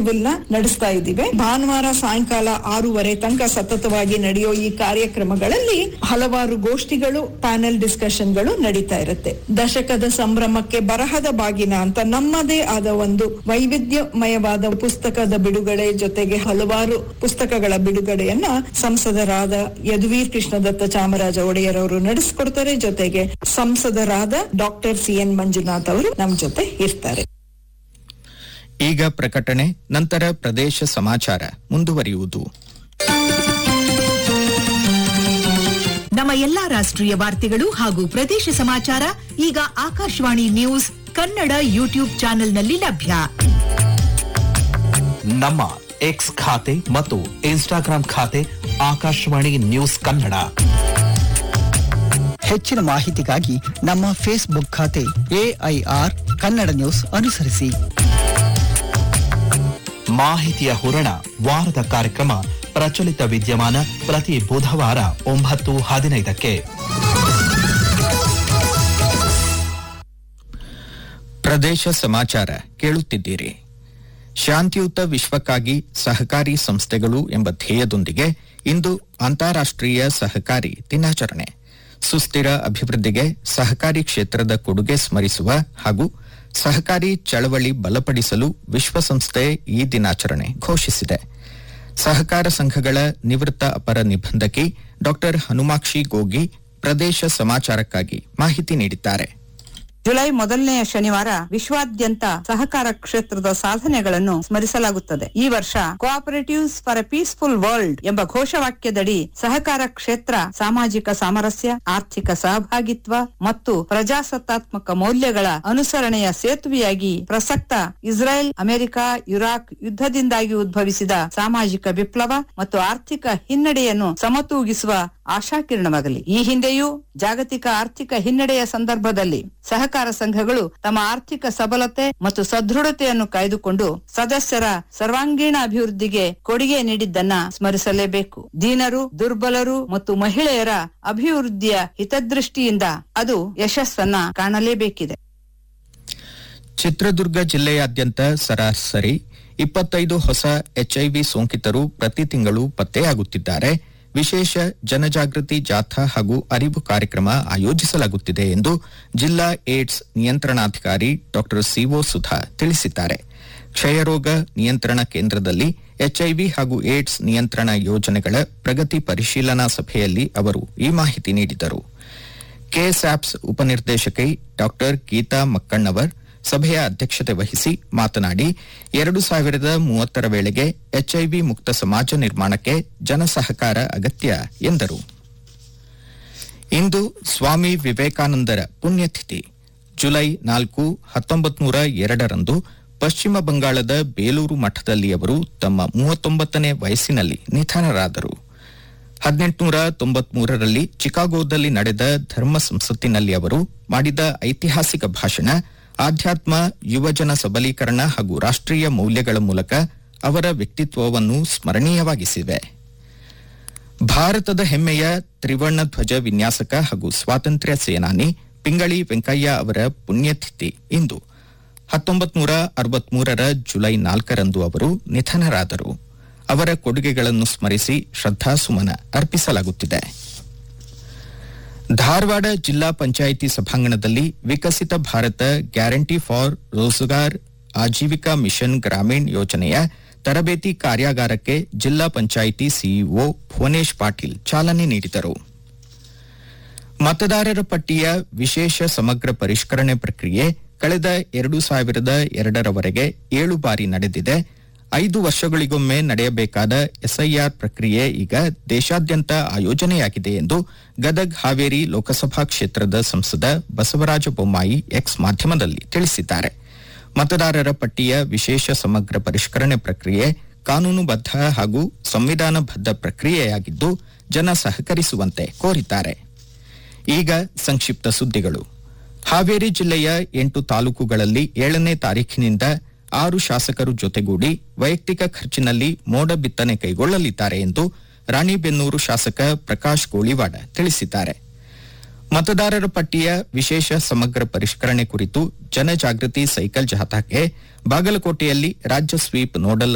ನ ನಡೆಸ್ತಾ ಇದ್ದೀವಿ ಭಾನುವಾರ ಸಾಯಂಕಾಲ ಆರೂವರೆ ತನಕ ಸತತವಾಗಿ ನಡೆಯೋ ಈ ಕಾರ್ಯಕ್ರಮಗಳಲ್ಲಿ ಹಲವಾರು ಗೋಷ್ಠಿಗಳು ಪ್ಯಾನೆಲ್ ಡಿಸ್ಕಷನ್ಗಳು ನಡೀತಾ ಇರುತ್ತೆ ದಶಕದ ಸಂಭ್ರಮಕ್ಕೆ ಬರಹದ ಬಾಗಿನ ಅಂತ ನಮ್ಮದೇ ಆದ ಒಂದು ವೈವಿಧ್ಯಮಯವಾದ ಪುಸ್ತಕದ ಬಿಡುಗಡೆ ಜೊತೆಗೆ ಹಲವಾರು ಪುಸ್ತಕಗಳ ಬಿಡುಗಡೆಯನ್ನ ಸಂಸದರಾದ ಯದುವೀರ್ ಕೃಷ್ಣದತ್ತ ಚಾಮರಾಜ ಒಡೆಯರ್ ಅವರು ನಡೆಸಿಕೊಡ್ತಾರೆ ಜೊತೆಗೆ ಸಂಸದರಾದ ಡಾಕ್ಟರ್ ಸಿ ಎನ್ ಮಂಜುನಾಥ್ ಅವರು ನಮ್ ಜೊತೆ ಇರ್ತಾರೆ ಈಗ ಪ್ರಕಟಣೆ ನಂತರ ಪ್ರದೇಶ ಸಮಾಚಾರ ಮುಂದುವರಿಯುವುದು ನಮ್ಮ ಎಲ್ಲಾ ರಾಷ್ಟ್ರೀಯ ವಾರ್ತೆಗಳು ಹಾಗೂ ಪ್ರದೇಶ ಸಮಾಚಾರ ಈಗ ಆಕಾಶವಾಣಿ ನ್ಯೂಸ್ ಕನ್ನಡ ಯೂಟ್ಯೂಬ್ ಚಾನೆಲ್ನಲ್ಲಿ ಲಭ್ಯ ನಮ್ಮ ಎಕ್ಸ್ ಖಾತೆ ಮತ್ತು ಇನ್ಸ್ಟಾಗ್ರಾಂ ಖಾತೆ ಆಕಾಶವಾಣಿ ನ್ಯೂಸ್ ಕನ್ನಡ ಹೆಚ್ಚಿನ ಮಾಹಿತಿಗಾಗಿ ನಮ್ಮ ಫೇಸ್ಬುಕ್ ಖಾತೆ ಎಐಆರ್ ಕನ್ನಡ ನ್ಯೂಸ್ ಅನುಸರಿಸಿ ಮಾಹಿತಿಯ ಹೂರಣ ವಾರದ ಕಾರ್ಯಕ್ರಮ ಪ್ರಚಲಿತ ವಿದ್ಯಮಾನ ಪ್ರತಿ ಬುಧವಾರ ಒಂಬತ್ತು ಹದಿನೈದಕ್ಕೆ ಪ್ರದೇಶ ಸಮಾಚಾರ ಕೇಳುತ್ತಿದ್ದೀರಿ ಶಾಂತಿಯುತ ವಿಶ್ವಕ್ಕಾಗಿ ಸಹಕಾರಿ ಸಂಸ್ಥೆಗಳು ಎಂಬ ಧ್ಯೇಯದೊಂದಿಗೆ ಇಂದು ಅಂತಾರಾಷ್ಟ್ರೀಯ ಸಹಕಾರಿ ದಿನಾಚರಣೆ ಸುಸ್ಥಿರ ಅಭಿವೃದ್ಧಿಗೆ ಸಹಕಾರಿ ಕ್ಷೇತ್ರದ ಕೊಡುಗೆ ಸ್ಮರಿಸುವ ಹಾಗೂ ಸಹಕಾರಿ ಚಳವಳಿ ಬಲಪಡಿಸಲು ವಿಶ್ವಸಂಸ್ಥೆ ಈ ದಿನಾಚರಣೆ ಘೋಷಿಸಿದೆ ಸಹಕಾರ ಸಂಘಗಳ ನಿವೃತ್ತ ಅಪರ ನಿಬಂಧಕಿ ಡಾಕ್ಟರ್ ಹನುಮಾಕ್ಷಿ ಗೋಗಿ ಪ್ರದೇಶ ಸಮಾಚಾರಕ್ಕಾಗಿ ಮಾಹಿತಿ ನೀಡಿದ್ದಾರೆ ಜುಲೈ ಮೊದಲನೆಯ ಶನಿವಾರ ವಿಶ್ವಾದ್ಯಂತ ಸಹಕಾರ ಕ್ಷೇತ್ರದ ಸಾಧನೆಗಳನ್ನು ಸ್ಮರಿಸಲಾಗುತ್ತದೆ ಈ ವರ್ಷ cooperatives for a peaceful world ಎಂಬ ಘೋಷವಾಕ್ಯದಡಿ ಸಹಕಾರ ಕ್ಷೇತ್ರ ಸಾಮಾಜಿಕ ಸಾಮರಸ್ಯ ಆರ್ಥಿಕ ಸಹಭಾಗಿತ್ವ ಮತ್ತು ಪ್ರಜಾಸತ್ತಾತ್ಮಕ ಮೌಲ್ಯಗಳ ಅನುಸರಣೆಯ ಸೇತುವೆಯಾಗಿ ಪ್ರಸಕ್ತ ಇಸ್ರೇಲ್ ಅಮೆರಿಕ ಇರಾಕ್ ಯುದ್ಧದಿಂದಾಗಿ ಉದ್ಭವಿಸಿದ ಸಾಮಾಜಿಕ ವಿಪ್ಲವ ಮತ್ತು ಆರ್ಥಿಕ ಹಿನ್ನಡೆಯನ್ನು ಸಮತೂಗಿಸುವ ಆಶಾಕಿರಣವಾಗಲಿ ಈ ಹಿಂದೆಯೂ ಜಾಗತಿಕ ಆರ್ಥಿಕ ಹಿನ್ನಡೆಯ ಸಂದರ್ಭದಲ್ಲಿ ಸಹಕಾರ ಸಂಘಗಳು ತಮ್ಮ ಆರ್ಥಿಕ ಸಬಲತೆ ಮತ್ತು ಸದೃಢತೆಯನ್ನು ಕಾಯ್ದುಕೊಂಡು ಸದಸ್ಯರ ಸರ್ವಾಂಗೀಣ ಅಭಿವೃದ್ಧಿಗೆ ಕೊಡುಗೆ ನೀಡಿದ್ದನ್ನ ಸ್ಮರಿಸಲೇಬೇಕು ದೀನರು ದುರ್ಬಲರು ಮತ್ತು ಮಹಿಳೆಯರ ಅಭಿವೃದ್ಧಿಯ ಹಿತದೃಷ್ಟಿಯಿಂದ ಅದು ಯಶಸ್ಸನ್ನ ಕಾಣಲೇಬೇಕಿದೆ ಚಿತ್ರದುರ್ಗ ಜಿಲ್ಲೆಯಾದ್ಯಂತ ಸರಾಸರಿ ಇಪ್ಪತ್ತೈದು ಹೊಸ ಎಚ್ಐವಿ ಸೋಂಕಿತರು ಪ್ರತಿ ತಿಂಗಳು ಪತ್ತೆಯಾಗುತ್ತಿದ್ದಾರೆ ವಿಶೇಷ ಜನಜಾಗೃತಿ ಜಾಥಾ ಹಾಗೂ ಅರಿವು ಕಾರ್ಯಕ್ರಮ ಆಯೋಜಿಸಲಾಗುತ್ತಿದೆ ಎಂದು ಜಿಲ್ಲಾ ಏಡ್ಸ್ ನಿಯಂತ್ರಣಾಧಿಕಾರಿ ಡಾ ಸಿಒ ಸುಧಾ ತಿಳಿಸಿದ್ದಾರೆ ಕ್ಷಯರೋಗ ನಿಯಂತ್ರಣ ಕೇಂದ್ರದಲ್ಲಿ ಎಚ್ಐವಿ ಹಾಗೂ ಏಡ್ಸ್ ನಿಯಂತ್ರಣ ಯೋಜನೆಗಳ ಪ್ರಗತಿ ಪರಿಶೀಲನಾ ಸಭೆಯಲ್ಲಿ ಅವರು ಈ ಮಾಹಿತಿ ನೀಡಿದರು ಕೆಎಸ್ಆಪ್ಸ್ ಉಪನಿರ್ದೇಶಕಿ ಡಾಕ್ಟರ್ ಗೀತಾ ಮಕ್ಕಣ್ಣವರ್ ಸಭೆಯ ಅಧ್ಯಕ್ಷತೆ ವಹಿಸಿ ಮಾತನಾಡಿ ಎರಡು ಸಾವಿರದ ಮೂವತ್ತರ ವೇಳೆಗೆ ಎಚ್ಐವಿ ಮುಕ್ತ ಸಮಾಜ ನಿರ್ಮಾಣಕ್ಕೆ ಜನಸಹಕಾರ ಅಗತ್ಯ ಎಂದರು ಇಂದು ಸ್ವಾಮಿ ವಿವೇಕಾನಂದರ ಪುಣ್ಯತಿಥಿ ಜುಲೈ ನಾಲ್ಕು ಹತ್ತೊಂಬತ್ತು ನೂರ ಎರಡರಂದು ಪಶ್ಚಿಮ ಬಂಗಾಳದ ಬೇಲೂರು ಮಠದಲ್ಲಿ ಅವರು ತಮ್ಮ ಮೂವತ್ತೊಂಬತ್ತನೇ ವಯಸ್ಸಿನಲ್ಲಿ ನಿಧನರಾದರು ಹದಿನೆಂಟುನೂರ ತೊಂಬತ್ಮೂರರಲ್ಲಿ ಚಿಕಾಗೋದಲ್ಲಿ ನಡೆದ ಧರ್ಮ ಸಂಸತ್ತಿನಲ್ಲಿ ಅವರು ಮಾಡಿದ ಐತಿಹಾಸಿಕ ಭಾಷಣ ಆಧ್ಯಾತ್ಮ ಯುವಜನ ಸಬಲೀಕರಣ ಹಾಗೂ ರಾಷ್ಟ್ರೀಯ ಮೌಲ್ಯಗಳ ಮೂಲಕ ಅವರ ವ್ಯಕ್ತಿತ್ವವನ್ನು ಸ್ಮರಣೀಯವಾಗಿಸಿವೆ ಭಾರತದ ಹೆಮ್ಮೆಯ ತ್ರಿವರ್ಣ ಧ್ವಜ ವಿನ್ಯಾಸಕ ಹಾಗೂ ಸ್ವಾತಂತ್ರ್ಯ ಸೇನಾನಿ ಪಿಂಗಳಿ ವೆಂಕಯ್ಯ ಅವರ ಪುಣ್ಯತಿಥಿ ಇಂದು ಹತ್ತೊಂಬತ್ತು ನೂರ ಅರವತ್ಮೂರರ ಜುಲೈ ನಾಲ್ಕರಂದು ಅವರು ನಿಧನರಾದರು ಅವರ ಕೊಡುಗೆಗಳನ್ನು ಸ್ಮರಿಸಿ ಶ್ರದ್ಧಾಸುಮನ ಅರ್ಪಿಸಲಾಗುತ್ತಿದೆ ಧಾರವಾಡ ಜಿಲ್ಲಾ ಪಂಚಾಯಿತಿ ಸಭಾಂಗಣದಲ್ಲಿ Viksit Bharat guarantee for Rozgar Ajeevika mission Gramin ಯೋಜನೆಯ ತರಬೇತಿ ಕಾರ್ಯಾಗಾರಕ್ಕೆ ಜಿಲ್ಲಾ ಪಂಚಾಯಿತಿ ಸಿಇಒ ಭುವನೇಶ್ ಪಾಟೀಲ್ ಚಾಲನೆ ನೀಡಿದರು ಮತದಾರರ ಪಟ್ಟಿಯ ವಿಶೇಷ ಸಮಗ್ರ ಪರಿಷ್ಕರಣೆ ಪ್ರಕ್ರಿಯೆ ಕಳೆದ ಎರಡು ಸಾವಿರದ ಎರಡರವರೆಗೆ ಏಳು ಬಾರಿ ನಡೆದಿದೆ ಐದು ವರ್ಷಗಳಿಗೊಮ್ಮೆ ನಡೆಯಬೇಕಾದ ಎಸ್ಐಆರ್ ಪ್ರಕ್ರಿಯೆ ಈಗ ದೇಶಾದ್ಯಂತ ಆಯೋಜನೆಯಾಗಿದೆ ಎಂದು ಗದಗ್ ಹಾವೇರಿ ಲೋಕಸಭಾ ಕ್ಷೇತ್ರದ ಸಂಸದ ಬಸವರಾಜ ಬೊಮ್ಮಾಯಿ ಎಕ್ಸ್ ಮಾಧ್ಯಮದಲ್ಲಿ ತಿಳಿಸಿದ್ದಾರೆ ಮತದಾರರ ಪಟ್ಟಿಯ ವಿಶೇಷ ಸಮಗ್ರ ಪರಿಷ್ಕರಣೆ ಪ್ರಕ್ರಿಯೆ ಕಾನೂನುಬದ್ಧ ಹಾಗೂ ಸಂವಿಧಾನಬದ್ಧ ಪ್ರಕ್ರಿಯೆಯಾಗಿದ್ದು ಜನ ಸಹಕರಿಸುವಂತೆ ಕೋರಿದ್ದಾರೆ ಈಗ ಸಂಕ್ಷಿಪ್ತ ಸುದ್ದಿಗಳು ಹಾವೇರಿ ಜಿಲ್ಲೆಯ ಎಂಟು ತಾಲೂಕುಗಳಲ್ಲಿ ಏಳನೇ ತಾರೀಖಿನಿಂದ ಆರು ಶಾಸಕರು ಜೊತೆಗೂಡಿ ವೈಯಕ್ತಿಕ ಖರ್ಚಿನಲ್ಲಿ ಮೋಡ ಬಿತ್ತನೆ ಕೈಗೊಳ್ಳಲಿದ್ದಾರೆ ಎಂದು ರಾಣಿಬೆನ್ನೂರು ಶಾಸಕ ಪ್ರಕಾಶ್ ಗೋಳಿವಾಡ ತಿಳಿಸಿದ್ದಾರೆ ಮತದಾರರ ಪಟ್ಟಿಯ ವಿಶೇಷ ಸಮಗ್ರ ಪರಿಷ್ಕರಣೆ ಕುರಿತು ಜನಜಾಗೃತಿ ಸೈಕಲ್ ಜಾಥಾಕ್ಕೆ ಬಾಗಲಕೋಟೆಯಲ್ಲಿ ರಾಜ್ಯ ಸ್ವೀಪ್ ನೋಡಲ್